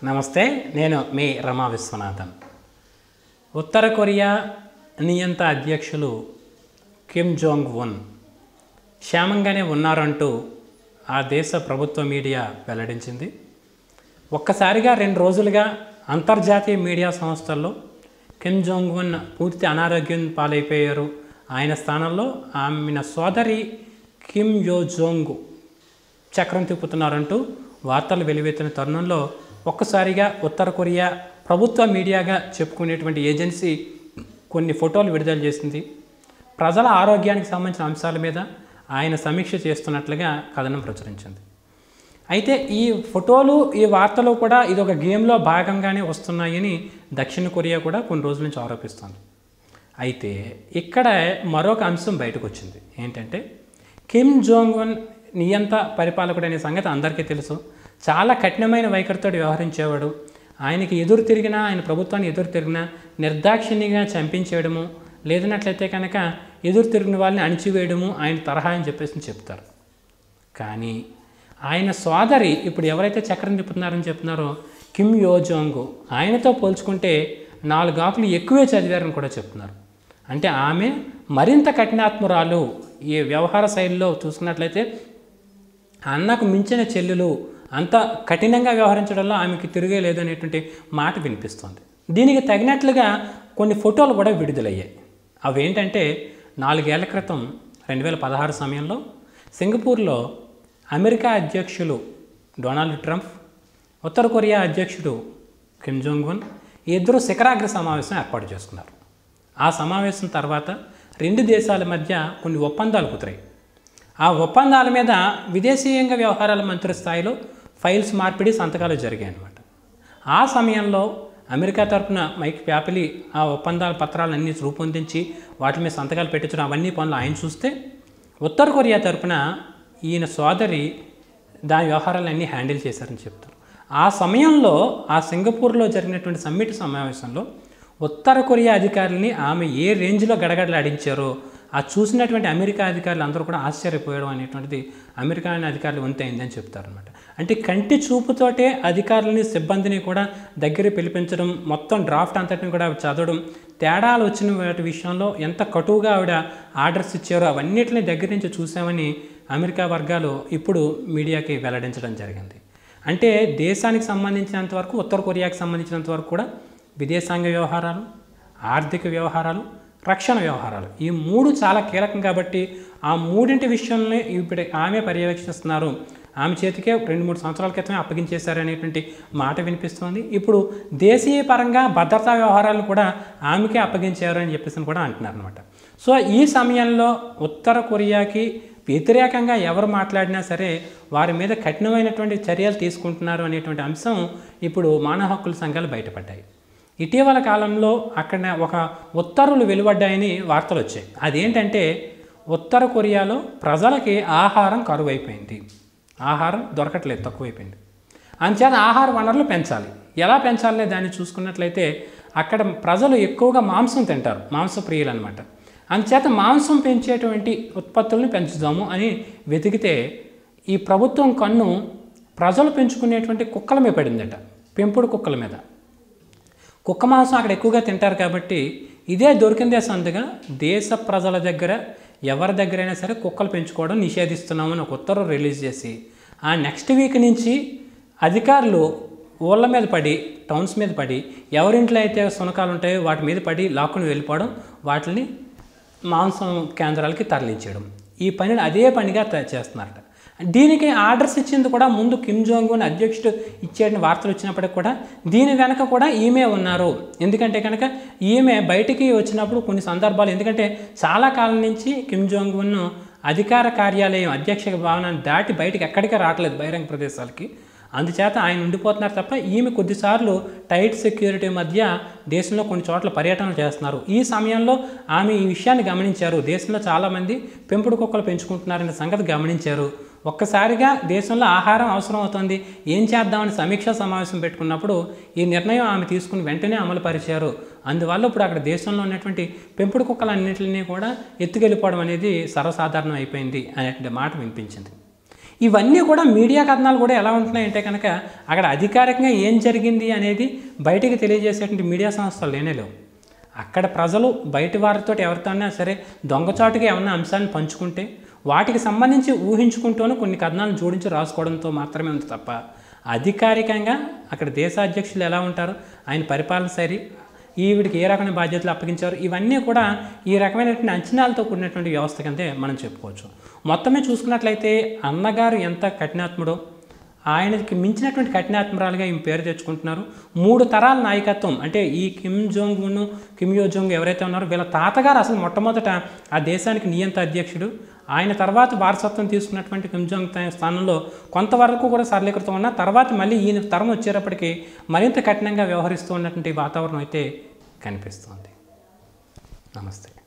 నమస్తే నేను మీ రమా విశ్వనాథన్ ఉత్తర కొరియా నియంత అధ్యక్షులు కిమ్ జోంగ్ ఉన్ క్షేమంగానే ఉన్నారంటూ ఆ దేశ ప్రభుత్వ మీడియా వెల్లడించింది ఒక్కసారిగా రెండు రోజులుగా అంతర్జాతీయ మీడియా సంస్థల్లో కిమ్ జోంగ్ ఉన్ పూర్తి అనారోగ్యం పాలైపోయారు ఆయన స్థానంలో ఆమె సోదరి కిమ్ యో జోంగ్ చక్రం తిప్పుతున్నారంటూ వార్తలు వెలువెత్తిన తరుణంలో ఒక్కసారిగా ఉత్తర కొరియా ప్రభుత్వ మీడియాగా చెప్పుకునేటువంటి ఏజెన్సీ కొన్ని ఫోటోలు విడుదల చేసింది ప్రజల ఆరోగ్యానికి సంబంధించిన అంశాల మీద ఆయన సమీక్ష చేస్తున్నట్లుగా కథనం ప్రచురించింది అయితే ఈ ఫోటోలు ఈ వార్తలు కూడా ఇది ఒక గేమ్లో భాగంగానే వస్తున్నాయని దక్షిణ కొరియా కూడా కొన్ని రోజుల నుంచి ఆరోపిస్తోంది అయితే ఇక్కడ మరొక అంశం బయటకు వచ్చింది ఏంటంటే కిమ్ జోంగ్ ఉన్ నియంత పరిపాలకుడు అనే సంగతి అందరికీ తెలుసు చాలా కఠినమైన వైఖరితో వ్యవహరించేవాడు ఆయనకి ఎదురు తిరిగినా ఆయన ప్రభుత్వాన్ని ఎదురు తిరిగినా నిర్దాక్షిణ్యంగా చంపించేయడము లేదన్నట్లయితే కనుక ఎదురు తిరిగిన వాళ్ళని అణిచివేయడము ఆయన తరహా అని చెప్పేసి చెప్తారు కానీ ఆయన సోదరి ఇప్పుడు ఎవరైతే చక్రం తిప్పుతున్నారని చెప్తున్నారో కిమ్ యోజోంగ్ ఆయనతో పోల్చుకుంటే నాలుగు ఆకులు ఎక్కువే చదివారని కూడా చెప్తున్నారు అంటే ఆమె మరింత కఠినాత్మురాలు ఈ వ్యవహార శైలిలో చూసుకున్నట్లయితే అన్నకు మించిన చెల్లెలు అంత కఠినంగా వ్యవహరించడంలో ఆమెకి తిరిగే లేదనేటువంటి మాట వినిపిస్తుంది దీనికి తగినట్లుగా కొన్ని ఫోటోలు కూడా విడుదలయ్యాయి అవి ఏంటంటే నాలుగేళ్ల క్రితం రెండు వేల పదహారు సమయంలో సింగపూర్లో అమెరికా అధ్యక్షులు డొనాల్డ్ ట్రంప్ ఉత్తర కొరియా అధ్యక్షుడు కిమ్ జోంగ్ ఉన్ ఈ ఇద్దరు శిఖరాగ్ర సమావేశం ఏర్పాటు చేసుకున్నారు ఆ సమావేశం తర్వాత రెండు దేశాల మధ్య కొన్ని ఒప్పందాలు కుదిరాయి ఆ ఒప్పందాల మీద విదేశీయంగా వ్యవహారాల మంత్రి స్థాయిలో ఫైల్స్ మార్పిడి సంతకాలు జరిగాయి అన్నమాట ఆ సమయంలో అమెరికా తరపున మైక్ ప్యాపిలి ఆ ఒప్పందాల పత్రాలన్నీ రూపొందించి వాటి మీద సంతకాలు పెట్టించడం అవన్నీ పనులు ఆయన చూస్తే ఉత్తర కొరియా తరపున ఈయన సోదరి దాని వ్యవహారాలన్నీ హ్యాండిల్ చేశారని చెప్తారు ఆ సమయంలో ఆ సింగపూర్లో జరిగినటువంటి సమ్మిట్ సమావేశంలో ఉత్తర కొరియా అధికారులని ఆమె ఏ రేంజ్లో గడగడలాడించారో ఆ చూసినటువంటి అమెరికా అధికారులు అందరూ కూడా ఆశ్చర్యపోయడం అనేటువంటిది అమెరికా అధికారులు వంతైందని చెప్తారనమాట అంటే కంటి చూపుతోటే అధికారులని సిబ్బందిని కూడా దగ్గర పిలిపించడం మొత్తం డ్రాఫ్ట్ అంతటిని కూడా ఆవిడ చదవడం తేడాలు వచ్చిన వాటి విషయంలో ఎంత కటువుగా ఆవిడ ఆర్డర్స్ ఇచ్చారో అవన్నిటిని దగ్గర నుంచి చూసామని అమెరికా వర్గాలు ఇప్పుడు మీడియాకి వెల్లడించడం జరిగింది అంటే దేశానికి సంబంధించినంత వరకు ఉత్తర కొరియాకి సంబంధించినంత వరకు కూడా విదేశాంగ వ్యవహారాలు ఆర్థిక వ్యవహారాలు రక్షణ వ్యవహారాలు ఈ మూడు చాలా కీలకం కాబట్టి ఆ మూడింటి విషయంలో ఇప్పుడు ఆమె పర్యవేక్షిస్తున్నారు ఆమె చేతికే రెండు మూడు సంవత్సరాల క్రితమే అప్పగించేశారనేటువంటి మాట వినిపిస్తోంది ఇప్పుడు దేశీయ పరంగా భద్రతా వ్యవహారాలు కూడా ఆమెకే అప్పగించారు అని చెప్పేసి కూడా అంటున్నారు అనమాట సో ఈ సమయంలో ఉత్తర కొరియాకి వ్యతిరేకంగా ఎవరు మాట్లాడినా సరే వారి మీద కఠినమైనటువంటి చర్యలు తీసుకుంటున్నారు అనేటువంటి అంశం ఇప్పుడు మానవ హక్కుల సంఘాలు బయటపడ్డాయి ఇటీవల కాలంలో అక్కడ ఒక ఉత్తర్వులు వెలువడ్డాయని వార్తలు వచ్చాయి అదేంటంటే ఉత్తర కొరియాలో ప్రజలకి ఆహారం కరువైపోయింది ఆహారం దొరకట్లేదు తక్కువైపోయింది అంచేత ఆహార వనరులు పెంచాలి ఎలా పెంచాలనే దాన్ని చూసుకున్నట్లయితే అక్కడ ప్రజలు ఎక్కువగా మాంసం తింటారు మాంస ప్రియులు అనమాట అంచేత మాంసం పెంచేటువంటి ఉత్పత్తులను పెంచుదాము అని వెతికితే ఈ ప్రభుత్వం కన్ను ప్రజలు పెంచుకునేటువంటి కుక్కల మీద పడిందట పెంపుడు కుక్కల మీద కుక్క మాంసం అక్కడ ఎక్కువగా తింటారు కాబట్టి ఇదే దొరికిందే సందుగా దేశ ప్రజల దగ్గర ఎవరి దగ్గరైనా సరే కుక్కలు పెంచుకోవడం నిషేధిస్తున్నామని ఒక ఉత్తర్వు రిలీజ్ చేసి ఆ నెక్స్ట్ వీక్ నుంచి అధికారులు ఊళ్ళ మీద పడి టౌన్స్ మీద పడి ఎవరింట్లో అయితే సునకాలు ఉంటాయో వాటి మీద పడి లాక్కుని వెళ్ళిపోవడం వాటిని మాంసం కేంద్రాలకి తరలించడం ఈ పనిని అదే పనిగా త- చేస్తున్నారట దీనికి ఆర్డర్స్ ఇచ్చింది కూడా ముందు కిమ్ జోంగ్ ఉన్ అధ్యక్షుడు ఇచ్చేట వార్తలు వచ్చినప్పటికి కూడా దీని వెనక కూడా ఈమె ఉన్నారు ఎందుకంటే కనుక ఈమె బయటికి వచ్చినప్పుడు కొన్ని సందర్భాలు ఎందుకంటే చాలా కాలం నుంచి కిమ్ జోంగ్ ఉన్ అధికార కార్యాలయం అధ్యక్ష భవనాన్ని దాటి బయటికి ఎక్కడికి రావట్లేదు బహిరంగ ప్రదేశాలకి అందుచేత ఆయన ఉండిపోతున్నారు తప్ప ఈమె కొద్దిసార్లు టైట్ సెక్యూరిటీ మధ్య దేశంలో కొన్ని చోట్ల పర్యటనలు చేస్తున్నారు ఈ సమయంలో ఆమె ఈ విషయాన్ని గమనించారు దేశంలో చాలామంది పెంపుడు కుక్కలు పెంచుకుంటున్నారనే సంగతి గమనించారు ఒక్కసారిగా దేశంలో ఆహారం అవసరం అవుతుంది ఏం చేద్దామని సమీక్షా సమావేశం పెట్టుకున్నప్పుడు ఈ నిర్ణయం ఆమె తీసుకుని వెంటనే అమలు పరిచారు అందువల్ల ఇప్పుడు అక్కడ దేశంలో ఉన్నటువంటి పెంపుడు కుక్కలన్నింటినీ కూడా ఎత్తుకెళ్ళిపోవడం అనేది సర్వసాధారణం అయిపోయింది అనేటువంటి మాట వినిపించింది ఇవన్నీ కూడా మీడియా కథనాలు కూడా ఎలా ఉంటున్నాయంటే కనుక అక్కడ అధికారికంగా ఏం జరిగింది అనేది బయటికి తెలియజేసేటువంటి మీడియా సంస్థలు లేనే లేవు అక్కడ ప్రజలు బయట వారితో ఎవరితోనే సరే దొంగచాటుగా ఏమన్నా అంశాన్ని పంచుకుంటే వాటికి సంబంధించి ఊహించుకుంటూనే కొన్ని కథనాలను జోడించి రాసుకోవడంతో మాత్రమే ఉంది తప్ప అధికారికంగా అక్కడ దేశ అధ్యక్షులు ఎలా ఉంటారు ఆయన పరిపాలన శైలి ఈవిడికి ఏ రకమైన బాధ్యతలు అప్పగించారు ఇవన్నీ కూడా ఈ రకమైనటువంటి అంచనాలతో కూడినటువంటి వ్యవస్థ కిందే మనం చెప్పుకోవచ్చు మొత్తమే చూసుకున్నట్లయితే అన్నగారు ఎంత కఠినాత్ముడో ఆయనకి మించినటువంటి కఠినాత్మరాలుగా ఈమె పేరు తెచ్చుకుంటున్నారు మూడు తరాల నాయకత్వం అంటే ఈ Kim Jong Un Kim Yo Jong ఎవరైతే ఉన్నారో వీళ్ళ తాతగారు అసలు మొట్టమొదట ఆ దేశానికి నియంత అధ్యక్షుడు ఆయన తర్వాత వారసత్వం తీసుకున్నటువంటి కిమ్ జోంగ్ తా- స్థానంలో కొంతవరకు కూడా సరళీకృతం ఉన్న తర్వాత మళ్ళీ ఈయన తరం వచ్చేటప్పటికి మరింత కఠినంగా వ్యవహరిస్తూ ఉన్నటువంటి వాతావరణం అయితే కనిపిస్తోంది నమస్తే